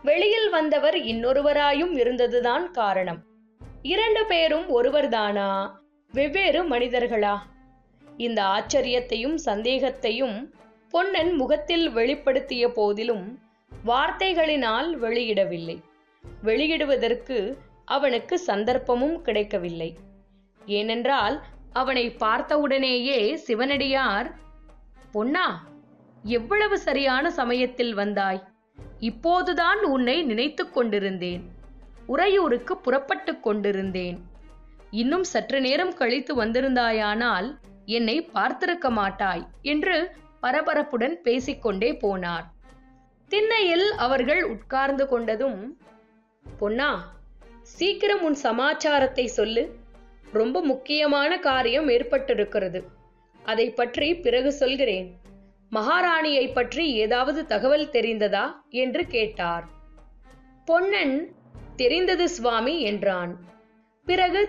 வெளியில் வந்தவர் இன்னொருவராயும் இருந்ததுதான் காரணம் இரண்டு பேரும் ஒருவர்தானா வெவ்வேறு மனிதர்களா இந்த ஆச்சரியத்தையும் சந்தேகத்தையும் பொன்னன் முகத்தில் வெளிப்படுத்திய போதிலும் வார்த்தைகளினால் வெளியிடவில்லை வெளியிடுவதற்கு அவனுக்கு சந்தர்ப்பமும் கிடைக்கவில்லை ஏனென்றால் அவனை பார்த்தவுடனேயே சிவனடியார் பொன்னா எவ்வளவு சரியான சமயத்தில் வந்தாய் இப்போதுதான் உன்னை நினைத்துக் கொண்டிருந்தேன் உறையூருக்கு புறப்பட்டுக் கொண்டிருந்தேன் இன்னும் சற்று நேரம் கழித்து வந்திருந்தாயானால் என்னை பார்த்திருக்க மாட்டாய் என்று பரபரப்புடன் பேசிக்கொண்டே போனார் திண்ணையில் அவர்கள் உட்கார்ந்து கொண்டதும் பொன்னா சீக்கிரம் உன் சமாச்சாரத்தை சொல்லு ரொம்ப முக்கியமான காரியம் ஏற்பட்டிருக்கிறது அதை பற்றி பிறகு சொல்கிறேன் மகாராணியை பற்றி ஏதாவது தகவல் தெரிந்ததா என்று கேட்டார் பொன்னன் தெரிந்தது சுவாமி என்றான் பிறகு